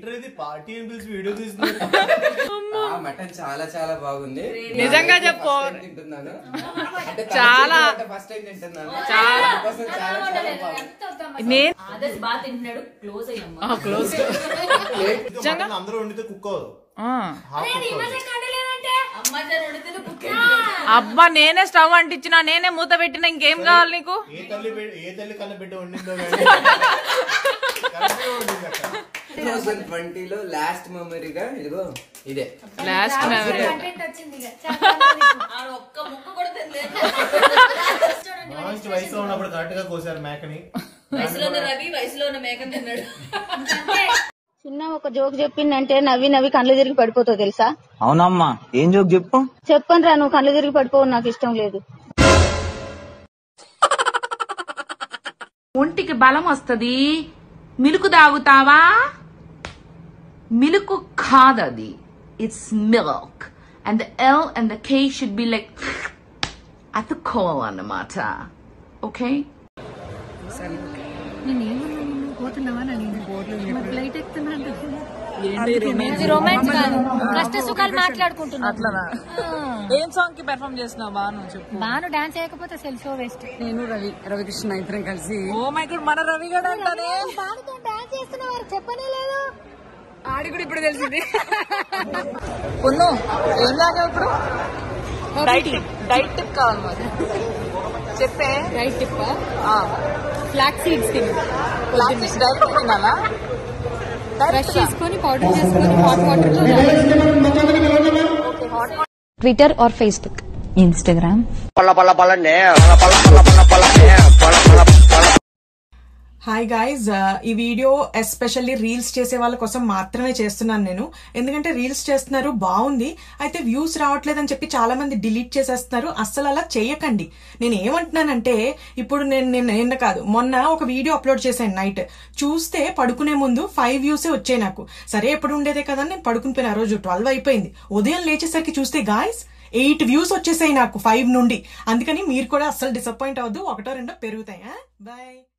ఏంట్రా ఇది పార్టీ అని పిలిచి వీడియో తీస్తున్నారు ఆ మటన్ చాలా చాలా బాగుంది నిజంగా చెప్పు. First time తింటున్నాను అంటే చాలా. ఫస్ట్ టైం తింటున్నాను చాలా. అందుకోసం చాలా చాలా బాగుంది నేను ఆదర్శ్ బాగా తింటున్నాడు క్లోజ్ అయ్యమ్మా క్లోజ్ మటన్ అందరూ వండితే కుక్ అవ్వదు హాఫ్ కుక్ అవ్వదు అమ్మ వండితే కుక్ అబ్బా నేనే స్టవ్ అంటించిన నేనే మూత పెట్టిన ఇంకేం కావాలి నీకు ఏ తల్లి బిడ్డ- ఏ తల్లి కన్న బిడ్డ వండిందో కానీ కరెక్ట్గా వండింది అక్కడ టూ థౌసండ్ ట్వంటీలో లాస్ట్ మెమరీగా ఇదిగో ఇదే లాస్ట్ మెమరీ ఆడ ఒక్క ముక్క కూడా తినలేదు మంచి వయసులో ఉన్నప్పుడు కరెక్ట్ గా కోసారు మేకని వయసులో ఉన్న రవి వయసులో ఉన్న మేకం తిన్నాడు చిన్న ఒక జోక్ చెప్పిందంటే నవ్వి నవ్వి కళ్ళు తిరిగి పడిపోతావు తెలుసా అవునమ్మా ఏం జోక్ చెప్పు చెప్పను రా నువ్వు కళ్ళు తిరిగి పడిపోవు నాకు ఇష్టం లేదు ఒంటికి బలం వస్తుంది మిలుకు తాగుతావా మిలుకు కాదది it's milk and the L and the K should be like అతుక్కోవాలన్నమాట ఓకే కష్ట సుఖాలు మాట్లాడుకుంటున్నాం అట్లనా ఏం సాంగ్ కి పెర్ఫామ్ చేస్తున్నావు బాను చెప్పు బాను డాన్స్ చేయకపోతే సెల్ఫో వేస్ట్ నేను రవి రవికృష్ణ ఇద్దరం కలిసి ఓ మై గుడ్ మన రవి గడ అంటానే బానుతో డాన్స్ చేస్తున్నవారు చెప్పనే లేదు ఆడి కూడా ఇప్పుడు తెలిసింది పొన్ను ఏం తాగావు ఇప్పుడు డైట్ డైట్ టిప్ కావాలి మరి చెప్పే రైట్ టిప్ ఆ, ఫ్లాక్ సీడ్స్ తిని లాస్ట్ నుంచి డైట్ తినాలా బ్రష్ చేసుకొని పౌడర్ చేసుకొని హాట్ వాటర్ లో Twitter or Facebook Instagram hi guys ఈ వీడియో ఎస్పెషల్లీ రీల్స్ చేసే వాళ్ళ కోసం మాత్రమే చేస్తున్నాను నేను ఎందుకంటే రీల్స్ చేస్తున్నారు బాగుంది అయితే వ్యూస్ రావట్లేదని చెప్పి చాలా మంది డిలీట్ చేసేస్తున్నారు అస్సలు అలా చేయకండి నేను ఏమంటున్నానంటే ఇప్పుడు నేను నేను నిన్న కాదు మొన్న ఒక వీడియో అప్లోడ్ చేశాను నైట్ చూస్తే పడుకునే ముందు ఫైవ్ వ్యూసే వచ్చాయి నాకు సరే ఎప్పుడు ఉండేదే కదా అని నేను పడుకుని పోయిన ఆ రోజు ట్వెల్వ్ అయిపోయింది ఉదయం లేచేసరికి చూస్తే గాయస్ ఎయిట్ వ్యూస్ వచ్చేసాయి నాకు ఫైవ్ నుండి అందుకని మీరు కూడా అస్సలు డిసప్పాయింట్ అవ్వద్దు ఒకటో రెండో పెరుగుతాయి బాయ్